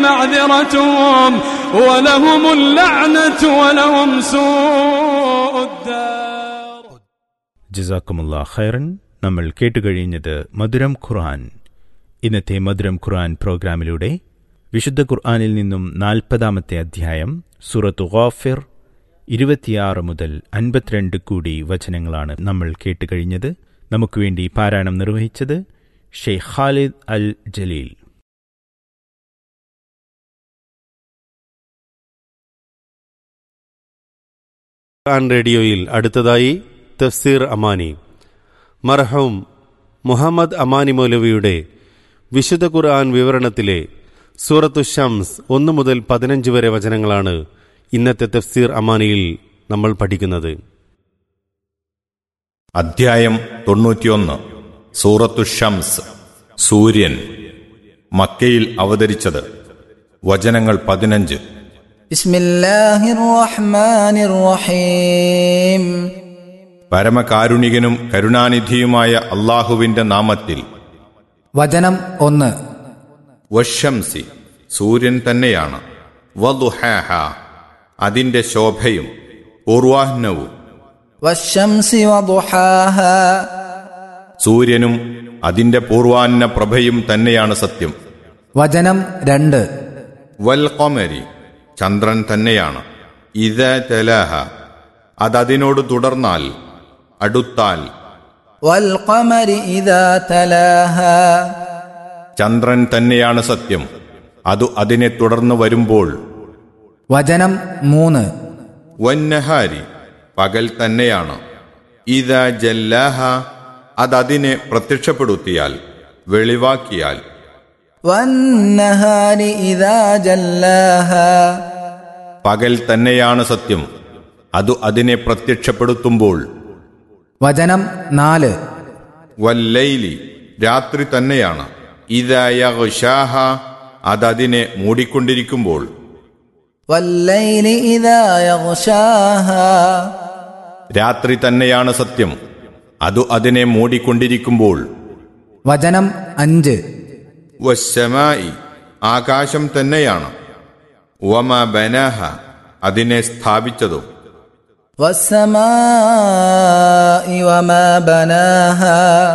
معذرتهم ولهم اللعنة ولهم سوء الدار ജസാക്കുമുള്ള ഖൈറൻ നമ്മൾ കേട്ടുകഴിഞ്ഞത് മധുരം ഖുർആൻ ഇന്നത്തെ മധുരം ഖുർആൻ പ്രോഗ്രാമിലൂടെ വിശുദ്ധ ഖുർആനിൽ നിന്നും നാൽപ്പതാമത്തെ അധ്യായം സൂറത്ത് ഗാഫിർ ഇരുപത്തിയാറ് മുതൽ അൻപത്തിരണ്ട് കൂടി വചനങ്ങളാണ് നമ്മൾ കേട്ടുകഴിഞ്ഞത് നമുക്ക് വേണ്ടി പാരായണം നിർവഹിച്ചത് ഷെയ്ഖ് ഖാലിദ് അൽ ജലീൽ ഖുർആൻ റേഡിയോയിൽ അടുത്തതായി തഫ്സീർ അമാനി മർഹൂം മുഹമ്മദ് അമാനി മൗലവിയുടെ വിശുദ്ധ ഖുർആൻ വിവരണത്തിലെ സൂറത്തു ഷംസ് ഒന്ന് മുതൽ പതിനഞ്ച് വരെ വചനങ്ങളാണ് ഇന്നത്തെ തഫ്സീർ അമാനിയിൽ നമ്മൾ പഠിക്കുന്നത് അധ്യായം തൊണ്ണൂറ്റിയൊന്ന് സൂറത്തു ഷംസ് സൂര്യൻ മക്കയിൽ അവതരിച്ചത് വചനങ്ങൾ പതിനഞ്ച് بسم الله الرحمن الرحيم പരമകാരുണികനും കരുണാനിധിയുമായ അള്ളാഹുവിന്റെ നാമത്തിൽ വചനം ഒന്ന് വശംസി സൂര്യൻ തന്നെയാണ് വദുഹാഹ അതിന്റെ ശോഭയും പൂർവാഹ്നവും والشمس وضحاها സൂര്യനും അതിന്റെ പൂർവാഹ്ന പ്രഭയും തന്നെയാണ് സത്യം വചനം രണ്ട് വൽ കൊമരി ചന്ദ്രൻ തന്നെയാണ് ഇത തലാഹ അതതിനോട് തുടർന്നാൽ അടുത്താൽ والقمر إذا تلاها ചന്ദ്രൻ തന്നെയാണ് സത്യം അതു അതിനെ തുടർന്ന് വരുമ്പോൾ വചനം മൂന്ന് വന്നഹാരി പകൽ തന്നെയാണ് ഇത ജല്ലാഹ അതതിനെ പ്രത്യക്ഷപ്പെടുത്തിയാൽ വെളിവാക്കിയാൽ والنهار إذا جلاها പകൽ തന്നെയാണ് സത്യം അതു അതിനെ പ്രത്യക്ഷപ്പെടുത്തുമ്പോൾ വചനം നാല് വല്ലൈലി രാത്രി തന്നെയാണ് ഇതയഷാഹ അതതിനെ മൂടിക്കൊണ്ടിരിക്കുമ്പോൾ والليل إذا يغشاها രാത്രി തന്നെയാണ് സത്യം അതു അതിനെ മൂടിക്കൊണ്ടിരിക്കുമ്പോൾ വചനം അഞ്ച് വശമായി ആകാശം തന്നെയാണ് വമ ബനാഹ അതിനെ സ്ഥാപിച്ചതും والسماء وما بناها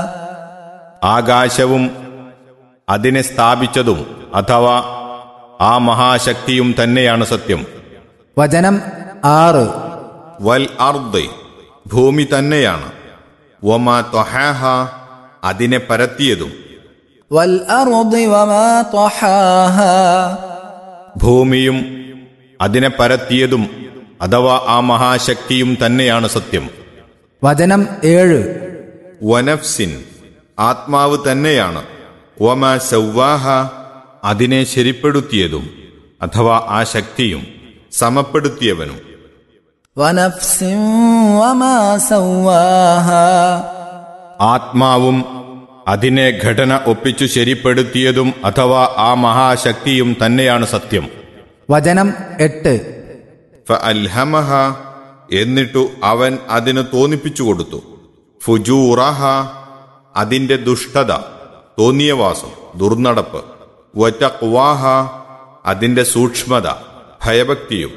ആകാശവും അതിനെ സ്ഥാപിച്ചതും അഥവാ ആ മഹാശക്തിയും തന്നെയാണ് സത്യം വചനം ആറ് വൽ അർദ് ഭൂമി തന്നെയാണ് വമ ത്വഹാഹ അതിനെ പരത്തിയതും والأرض وما طحاها ഭൂമിയും അതിനെ പരത്തിയതും അഥവാ ആ മഹാശക്തിയും തന്നെയാണ് സത്യം വചനം ഏഴ് വനഫ്സിൻ ആത്മാവ് തന്നെയാണ് വമ സൗവാഹ അതിനെ ശരിപ്പെടുത്തിയതും അഥവാ ആ ശക്തിയും സമപ്പെടുത്തിയവനും ونفس وما سواها ആത്മാവും അതിനെ ഘടന ഒപ്പിച്ചു ശരിപ്പെടുത്തിയതും അഥവാ ആ മഹാശക്തിയും തന്നെയാണ് സത്യം വചനം എട്ട് ഫഅൽഹമഹ എന്നിട്ടു അവൻ അതിന് തോന്നിപ്പിച്ചു കൊടുത്തു ഫുജൂറഹ അതിന്റെ ദുഷ്ടത തോന്നിയവാസം ദുർനടപ്പ് വറ്റക്വാഹ അതിന്റെ സൂക്ഷ്മത ഭയഭക്തിയും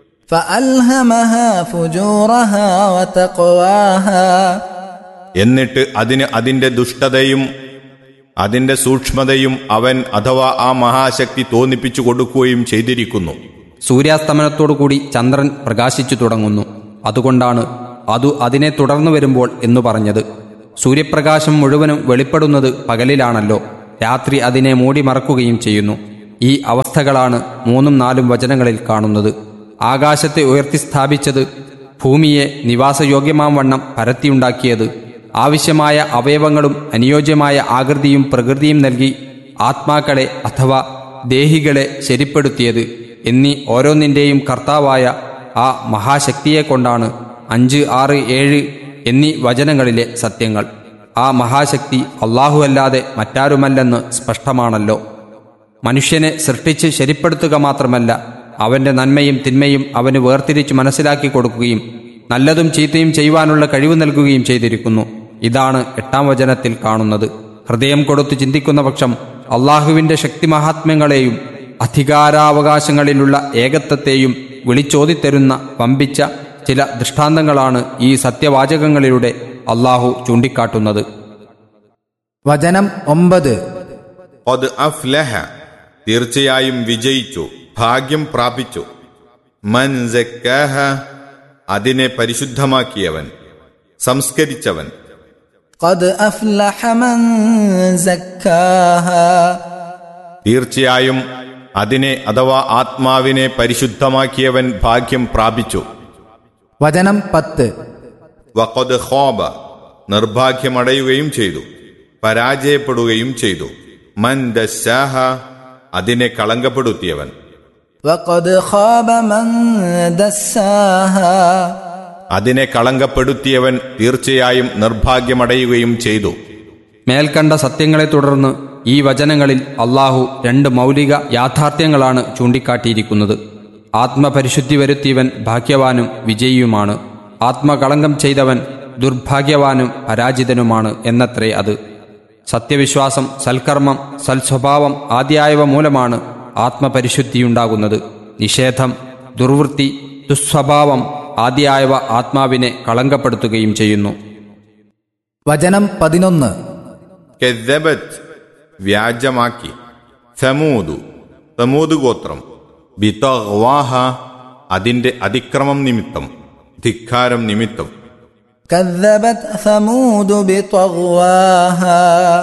فألهمها فجورها وتقواها എന്നിട്ട് അതിന് അതിന്റെ ദുഷ്ടതയും അതിന്റെ സൂക്ഷ്മതയും അവൻ അഥവാ ആ മഹാശക്തി തോന്നിപ്പിച്ചു കൊടുക്കുകയും ചെയ്തിരിക്കുന്നു സൂര്യാസ്തമനത്തോടുകൂടി ചന്ദ്രൻ പ്രകാശിച്ചു തുടങ്ങുന്നു അതുകൊണ്ടാണ് അതു അതിനെ തുടർന്നു വരുമ്പോൾ എന്നു പറഞ്ഞത് സൂര്യപ്രകാശം മുഴുവനും വെളിപ്പെടുന്നത് പകലിലാണല്ലോ രാത്രി അതിനെ മൂടി മറക്കുകയും ചെയ്യുന്നു ഈ അവസ്ഥകളാണ് മൂന്നും നാലും വചനങ്ങളിൽ കാണുന്നത് ആകാശത്തെ ഉയർത്തി സ്ഥാപിച്ചത് ഭൂമിയെ നിവാസയോഗ്യമാം വണ്ണം പരത്തിയുണ്ടാക്കിയത് ആവശ്യമായ അവയവങ്ങളും അനുയോജ്യമായ ആകൃതിയും പ്രകൃതിയും നൽകി ആത്മാക്കളെ അഥവാ ദേഹികളെ ശരിപ്പെടുത്തിയത് എന്നീ ഓരോന്നിൻ്റെയും കർത്താവായ ആ മഹാശക്തിയെ കൊണ്ടാണ് അഞ്ച് ആറ് ഏഴ് എന്നീ വചനങ്ങളിലെ സത്യങ്ങൾ ആ മഹാശക്തി അല്ലാഹുവല്ലാതെ മറ്റാരുമല്ലെന്ന് സ്പഷ്ടമാണല്ലോ മനുഷ്യനെ സൃഷ്ടിച്ച് ശരിപ്പെടുത്തുക മാത്രമല്ല അവന്റെ നന്മയും തിന്മയും അവന് വേർതിരിച്ച് മനസ്സിലാക്കി കൊടുക്കുകയും നല്ലതും ചീത്തയും ചെയ്യുവാനുള്ള കഴിവ് നൽകുകയും ചെയ്തിരിക്കുന്നു ഇതാണ് എട്ടാം വചനത്തിൽ കാണുന്നത് ഹൃദയം കൊടുത്തു ചിന്തിക്കുന്ന പക്ഷം അള്ളാഹുവിന്റെ ശക്തിമഹാത്മ്യങ്ങളെയും അധികാരാവകാശങ്ങളിലുള്ള ഏകത്വത്തെയും വിളിച്ചോതിത്തരുന്ന വമ്പിച്ച ചില ദൃഷ്ടാന്തങ്ങളാണ് ഈ സത്യവാചകങ്ങളിലൂടെ അള്ളാഹു ചൂണ്ടിക്കാട്ടുന്നത് വചനം ഒമ്പത് അത് അഫ്ലഹ തീർച്ചയായും വിജയിച്ചു ഭാഗ്യം പ്രാപിച്ചു മൻ സക്കാഹ അതിനെ പരിശുദ്ധമാക്കിയവൻ സംസ്കരിച്ചവൻ قد أفلح من زكاها തീർച്ചയായും അതിനെ അഥവാ ആത്മാവിനെ പരിശുദ്ധമാക്കിയവൻ ഭാഗ്യം പ്രാപിച്ചു വചനം പത്ത് വഖദ് ഖോബ നിർഭാഗ്യമടയുകയും ചെയ്തു പരാജയപ്പെടുകയും ചെയ്തു മൻ ദസ്സാഹ അതിനെ കളങ്കപ്പെടുത്തിയവൻ وقد خاب من دساها അതിനെ കളങ്കപ്പെടുത്തിയവൻ തീർച്ചയായും നിർഭാഗ്യമടയുകയും ചെയ്തു മേൽക്കണ്ട സത്യങ്ങളെ തുടർന്ന് ഈ വചനങ്ങളിൽ അള്ളാഹു രണ്ട് മൗലിക യാഥാർത്ഥ്യങ്ങളാണ് ചൂണ്ടിക്കാട്ടിയിരിക്കുന്നത് ആത്മപരിശുദ്ധി വരുത്തിയവൻ ഭാഗ്യവാനും വിജയിയുമാണ് ആത്മകളങ്കം ചെയ്തവൻ ദുർഭാഗ്യവാനും പരാജിതനുമാണ് എന്നത്രേ അത് സത്യവിശ്വാസം സൽക്കർമ്മം സൽസ്വഭാവം ആദ്യായവ മൂലമാണ് ആത്മപരിശുദ്ധിയുണ്ടാകുന്നത് നിഷേധം ദുർവൃത്തി ദുസ്വഭാവം ആദ്യായവ ആത്മാവിനെ കളങ്കപ്പെടുത്തുകയും ചെയ്യുന്നു വചനം പതിനൊന്ന് കെദ്ദബത്ത് വ്യാജമാക്കി സമൂതു സമൂത് ഗോത്രം ബിതഗ്വാഹ അതിന്റെ അതിക്രമം നിമിത്തം ധിക്കാരം നിമിത്തം كذبت ثمود بطغواها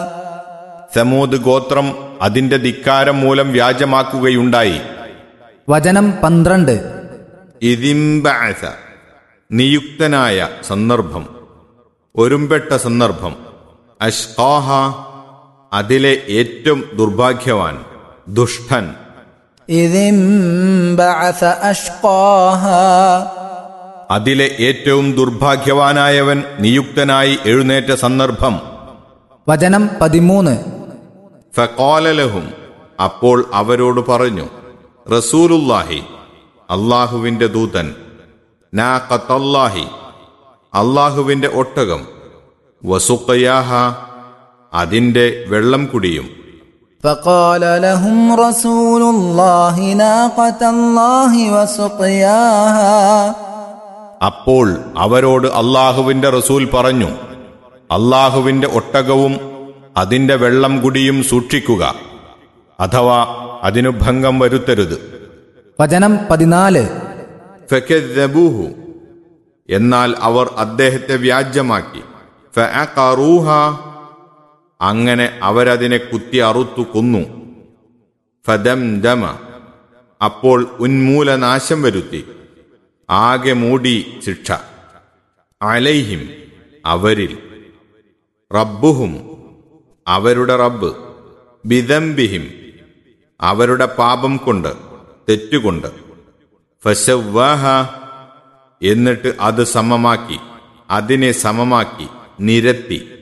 സമൂത് ഗോത്രം അതിന്റെ ധിക്കാരം മൂലം വ്യാജമാക്കുകയുണ്ടായി വചനം പന്ത്രണ്ട് ഇതിംബഅസ നിയുക്തനായ സന്ദർഭം ഒരുമ്പെട്ട സന്ദർഭം അഷ്കാഹ അതിലെ ഏറ്റവും ദുർഭാഗ്യവാൻ ദുഷ്ടൻ إذ انبعث أشقاها അതിലെ ഏറ്റവും ദുർഭാഗ്യവാനായവൻ നിയുക്തനായി എഴുന്നേറ്റ സന്ദർഭം വചനം പതിമൂന്ന് ഫക്കോലലഹും അപ്പോൾ അവരോട് പറഞ്ഞു റസൂലുല്ലാഹി അള്ളാഹുവിന്റെ ദൂതൻ നാ കത്തല്ലാഹി അള്ളാഹുവിന്റെ ഒട്ടകം വസുക്കയാഹ അതിന്റെ വെള്ളം കുടിയും فقال لهم رسول الله ناقة الله وسقياها അപ്പോൾ അവരോട് അള്ളാഹുവിന്റെ റസൂൽ പറഞ്ഞു അള്ളാഹുവിന്റെ ഒട്ടകവും അതിന്റെ വെള്ളം കുടിയും സൂക്ഷിക്കുക അഥവാ അതിനു ഭംഗം വരുത്തരുത് വചനം പതിനാല് ഫക്കദ്ദബൂഹു. എന്നാൽ അവർ അദ്ദേഹത്തെ വ്യാജ്യമാക്കി ഫഅഖറൂഹ. അങ്ങനെ അവരതിനെ കുത്തി അറുത്തു കൊന്നു ഫദംദമ അപ്പോൾ ഉന്മൂലനാശം വരുത്തി ആകെ മൂടി ശിക്ഷ അലൈഹിം അവരിൽ റബ്ബുഹും അവരുടെ റബ്ബ് ബിദംബിഹിം അവരുടെ പാപം കൊണ്ട് തെറ്റുകൊണ്ട് ഫശവ്വാഹ എന്നിട്ട് അത് സമമാക്കി അതിനെ സമമാക്കി നിരത്തി